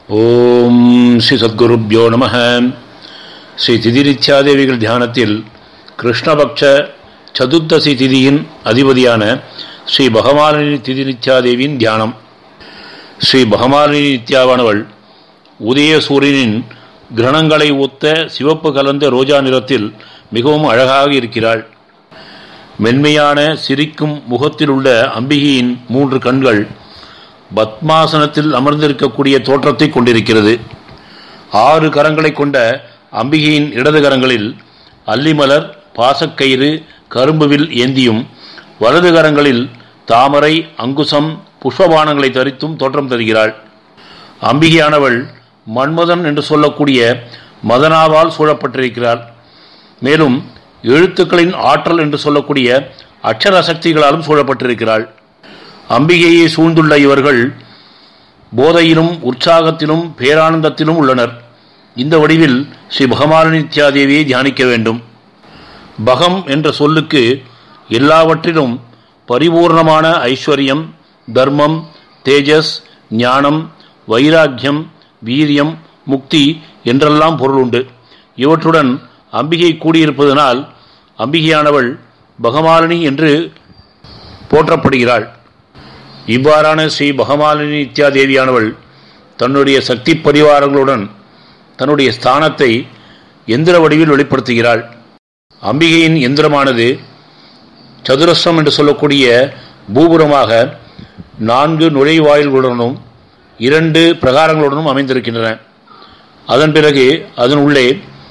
ஓம் ஸ்ரீ சத்குருப்யோ நம ஸ்ரீ திதிரிச்சாதேவிகள் தியானத்தில் கிருஷ்ணபக்ஷ சதுர்தசி திதியின் அதிபதியான ஸ்ரீ பகமாலினி திதிரிச்சாதேவியின் தியானம் ஸ்ரீ பகமாலினி நித்யாவானவள் உதய சூரியனின் கிரணங்களை ஒத்த சிவப்பு கலந்த ரோஜா நிறத்தில் மிகவும் அழகாக இருக்கிறாள் மென்மையான சிரிக்கும் முகத்தில் உள்ள அம்பிகையின் மூன்று கண்கள் பத்மாசனத்தில் அமர்ந்திருக்கக்கூடிய தோற்றத்தை கொண்டிருக்கிறது ஆறு கரங்களை கொண்ட அம்பிகையின் இடது கரங்களில் அல்லிமலர் பாசக்கயிறு கரும்புவில் ஏந்தியும் வலது கரங்களில் தாமரை அங்குசம் புஷ்பபானங்களை தரித்தும் தோற்றம் தருகிறாள் அம்பிகையானவள் மன்மதன் என்று சொல்லக்கூடிய மதனாவால் சூழப்பட்டிருக்கிறாள் மேலும் எழுத்துக்களின் ஆற்றல் என்று சொல்லக்கூடிய அக்ஷர சக்திகளாலும் சூழப்பட்டிருக்கிறாள் அம்பிகையை சூழ்ந்துள்ள இவர்கள் போதையிலும் உற்சாகத்திலும் பேரானந்தத்திலும் உள்ளனர் இந்த வடிவில் ஸ்ரீ பகமாலினித்யாதேவியை தியானிக்க வேண்டும் பகம் என்ற சொல்லுக்கு எல்லாவற்றிலும் பரிபூர்ணமான ஐஸ்வர்யம் தர்மம் தேஜஸ் ஞானம் வைராக்கியம் வீரியம் முக்தி என்றெல்லாம் பொருள் உண்டு இவற்றுடன் அம்பிகை கூடியிருப்பதனால் அம்பிகையானவள் பகமாலினி என்று போற்றப்படுகிறாள் இவ்வாறான ஸ்ரீ பகமாலினி நித்யாதேவியானவள் தன்னுடைய சக்தி பரிவாரங்களுடன் தன்னுடைய ஸ்தானத்தை எந்திர வடிவில் வெளிப்படுத்துகிறாள் அம்பிகையின் எந்திரமானது சதுரஸ்ரம் என்று சொல்லக்கூடிய பூபுரமாக நான்கு நுழைவாயில்களுடனும் இரண்டு பிரகாரங்களுடனும் அமைந்திருக்கின்றன அதன் பிறகு அதன் உள்ளே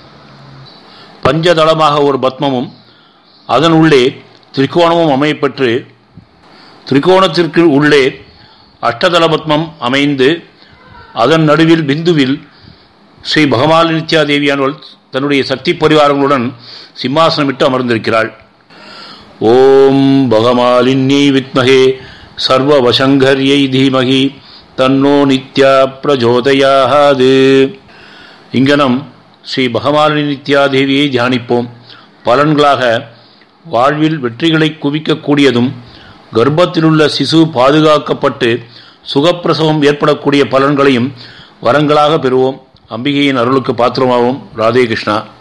பஞ்சதளமாக ஒரு பத்மமும் அதன் உள்ளே திரிகோணமும் அமையப்பெற்று திரிகோணத்திற்கு உள்ளே அஷ்டதள பத்மம் அமைந்து அதன் நடுவில் பிந்துவில் ஸ்ரீ பகவான் நித்யாதேவியானவள் தன்னுடைய சக்தி பரிவாரங்களுடன் சிம்மாசனமிட்டு அமர்ந்திருக்கிறாள் ஓம் பகமாலின்யை வித்மகே சர்வ வசங்கர்யை தீமகி தன்னோ நித்யா பிரஜோதயாது இங்கனம் ஸ்ரீ பகமாலினி நித்யாதேவியை தியானிப்போம் பலன்களாக வாழ்வில் வெற்றிகளை குவிக்கக்கூடியதும் கர்ப்பத்திலுள்ள சிசு பாதுகாக்கப்பட்டு சுகப்பிரசவம் ஏற்படக்கூடிய பலன்களையும் வரங்களாக பெறுவோம் அம்பிகையின் அருளுக்கு பாத்திரமாகவும் ராதே கிருஷ்ணா